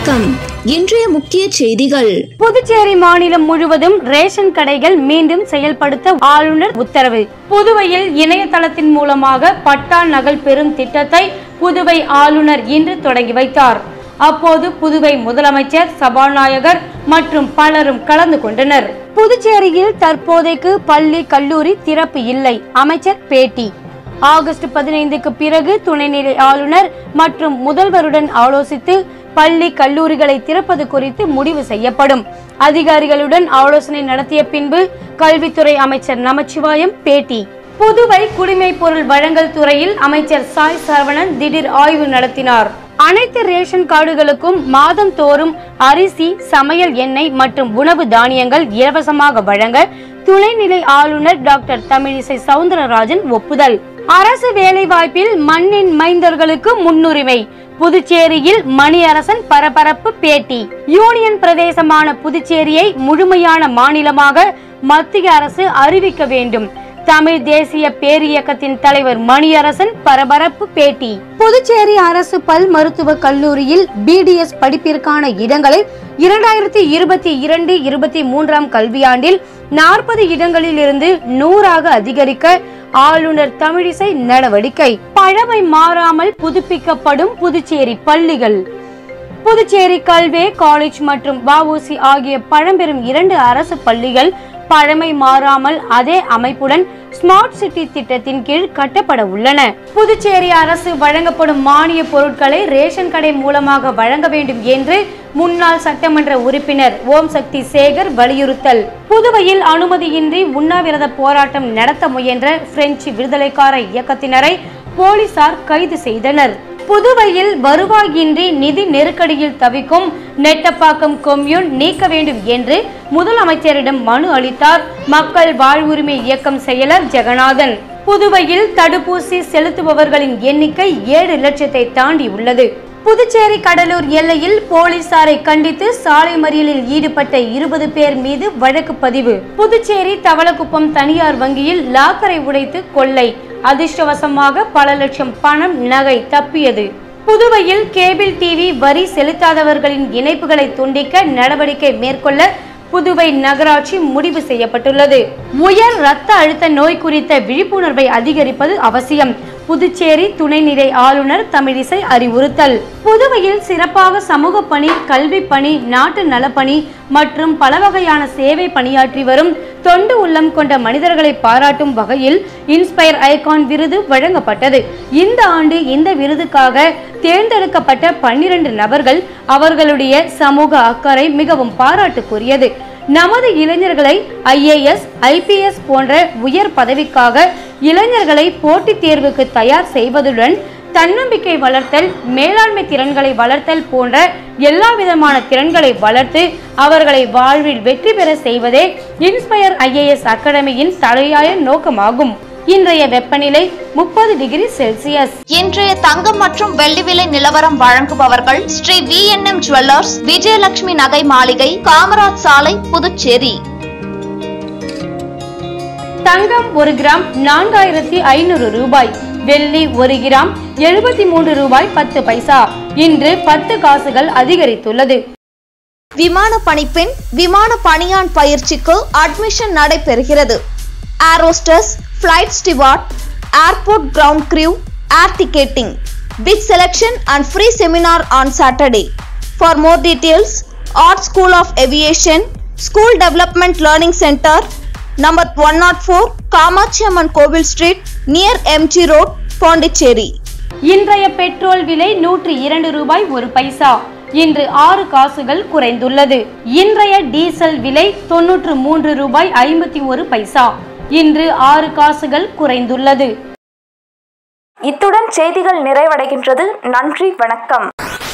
வணக்கம் இன்றைய முக்கிய செய்திகள் புதுச்சேரி மாநிலம் முழுவதும் ரேஷன் கடைகள் மீண்டும் செயல்படுத்த ஆளுநர் உத்தரவு புதுவையில் இணையதளத்தின் மூலமாக பட்டா நகல் பெறும் திட்டத்தை புதுவை ஆளுநர் இன்று தொடங்கி வைத்தார் அப்போது புதுவை முதலமைச்சர் சபாநாயகர் மற்றும் பலரும் கலந்து கொண்டனர் புதுச்சேரியில் தற்போதைக்கு பள்ளி கல்லூரி திறப்பு இல்லை அமைச்சர் பேட்டி ஆகஸ்ட் பதினைந்துக்கு பிறகு துணைநிலை ஆளுநர் மற்றும் முதல்வருடன் ஆலோசித்து பள்ளி கல்லூரிகளை திறப்பது குறித்து முடிவு செய்யப்படும் அதிகாரிகளுடன் ஆலோசனை நடத்திய பின்பு கல்வித்துறை அமைச்சர் நமச்சிவாயம் பேட்டி புதுவை குடிமைப் பொருள் வழங்கல் துறையில் அமைச்சர் சாய் சரவணன் திடீர் ஆய்வு நடத்தினார் அனைத்து ரேஷன் கார்டுகளுக்கும் மாதம் தோறும் அரிசி சமையல் எண்ணெய் மற்றும் உணவு தானியங்கள் இலவசமாக வழங்க துணைநிலை ஆளுநர் டாக்டர் தமிழிசை சவுந்தரராஜன் ஒப்புதல் அரசு வேலைவாய்ப்பில் மண்ணின் மைந்தர்களுக்கு முன்னுரிமை புதுச்சேரியில் மணியரசன் பரபரப்பு பேட்டி யூனியன் பிரதேசமான புதுச்சேரியை முழுமையான மாநிலமாக மத்திய அரசு அறிவிக்க வேண்டும் தமிழ் தேசிய பேரியக்கத்தின் தலைவர் மணியரசன் பரபரப்பு பேட்டி புதுச்சேரி அரசு பல் மருத்துவக் கல்லூரியில் பிடிஎஸ் படிப்பிற்கான இடங்களை இரண்டாயிரத்தி இருபத்தி இரண்டு இருபத்தி மூன்றாம் கல்வியாண்டில் நாற்பது இடங்களில் இருந்து நூறாக அதிகரிக்க ஆளுநர் தமிழிசை நடவடிக்கை பழமை மாறாமல் புதுப்பிக்கப்படும் புதுச்சேரி பள்ளிகள் புதுச்சேரி கல்வே காலேஜ் மற்றும் வஉசி ஆகிய பழம்பெரும் இரண்டு அரசு பள்ளிகள் பழமை மாறாமல் அதே அமைப்புடன் ஸ்மார்ட் சிட்டி திட்டத்தின் கீழ் கட்டப்பட உள்ளன புதுச்சேரி அரசு வழங்கப்படும் மானிய பொருட்களை ரேஷன் கடை மூலமாக வழங்க வேண்டும் என்று முன்னாள் சட்டமன்ற உறுப்பினர் ஓம் சக்தி சேகர் வலியுறுத்தல் புதுவையில் அனுமதியின்றி உண்ணாவிரத போராட்டம் நடத்த முயன்ற பிரெஞ்சு விடுதலைக்கார இயக்கத்தினரை போலீசார் கைது செய்தனர் புதுவையில் வருவாயின்றி நிதி நெருக்கடியில் தவிக்கும் நெட்டப்பாக்கம் கொம்யூன் நீக்க வேண்டும் என்று முதலமைச்சரிடம் மனு அளித்தார் மக்கள் வாழ்வுரிமை இயக்கம் செயலர் ஜெகநாதன் புதுவையில் தடுப்பூசி செலுத்துபவர்களின் எண்ணிக்கை ஏழு லட்சத்தை தாண்டி உள்ளது புதுச்சேரி கடலூர் எல்லையில் போலீசாரை கண்டித்து சாலை மறியலில் ஈடுபட்ட இருபது பேர் மீது வழக்கு பதிவு புதுச்சேரி தவளக்குப்பம் தனியார் வங்கியில் லாக்கரை உடைத்து கொள்ளை அதிர்ஷ்டவசமாக பல லட்சம் பணம் நகை தப்பியது புதுவையில் கேபிள் டிவி வரி செலுத்தாதவர்களின் இணைப்புகளை துண்டிக்க நடவடிக்கை மேற்கொள்ள புதுவை நகராட்சி முடிவு செய்யப்பட்டுள்ளது உயர் இரத்த அழுத்த நோய் குறித்த விழிப்புணர்வை அதிகரிப்பது அவசியம் புதுச்சேரி துணைநிலை ஆளுநர் தமிழிசை அறிவுறுத்தல் புதுவையில் சிறப்பாக சமூக பணி கல்வி பணி நாட்டு நலப்பணி மற்றும் பல வகையான சேவை பணியாற்றி வரும் தொண்டு உள்ளம் கொண்ட மனிதர்களை பாராட்டும் வகையில் இன்ஸ்பயர் ஐகான் விருது வழங்கப்பட்டது இந்த ஆண்டு இந்த விருதுக்காக தேர்ந்தெடுக்கப்பட்ட பன்னிரண்டு நபர்கள் அவர்களுடைய சமூக அக்கறை மிகவும் பாராட்டுக்குரியது நமது இளைஞர்களை ஐஏஎஸ் ஐபிஎஸ் போன்ற உயர் பதவிக்காக இளைஞர்களை போட்டித் தேர்வுக்கு தயார் செய்வதுடன் தன்னம்பிக்கை வளர்த்தல் மேலாண்மை திறன்களை வளர்த்தல் போன்ற எல்லா விதமான திறன்களை வளர்த்து அவர்களை வாழ்வில் வெற்றி பெற செய்வதே இன்ஸ்பயர் ஐஏஎஸ் அகாடமியின் தலையாய நோக்கமாகும் இன்றைய வெப்பநிலை முப்பது டிகிரி செல்சியஸ் இன்றைய தங்கம் மற்றும் வெள்ளி விலை நிலவரம் வழங்குபவர்கள் Shri V N M jewellers Vijayalakshmi நகை மாளிகை காமராஜ் சாலை புதுச்சேரி தங்கம் ஒரு கிராம் நான்காயிரத்தி ஐநூறு ரூபாய் வெள்ளி ஒரு கிராம் எழுபத்தி மூன்று ரூபாய் பத்து பைசா இன்று பத்து காசுகள் அதிகரித்துள்ளது விமான பணிப்பெண் விமான பணியான் பயிற்சிக்கு அட்மிஷன் நடைபெறுகிறது air hostess flight steward airport ground crew air ticketing pick selection and free seminar on Saturday for more details art school of aviation school development learning centre number one nought four Kamakshi Amman கோவில் street near MG road Pondicherry இன்றைய petrol விலை நூற்றி இரண்டு ரூபாய் ஒரு பைசா இன்று ஆறு காசுகள் குறைந்துள்ளது இன்றைய டீசல் விலை தொன்னூற்று மூன்று ரூபாய் ஐம்பத்தி ஒரு பைசா இன்று ஆறு காசுகள் குறைந்துள்ளது இத்துடன் செய்திகள் நிறைவடைகின்றது நன்றி வணக்கம்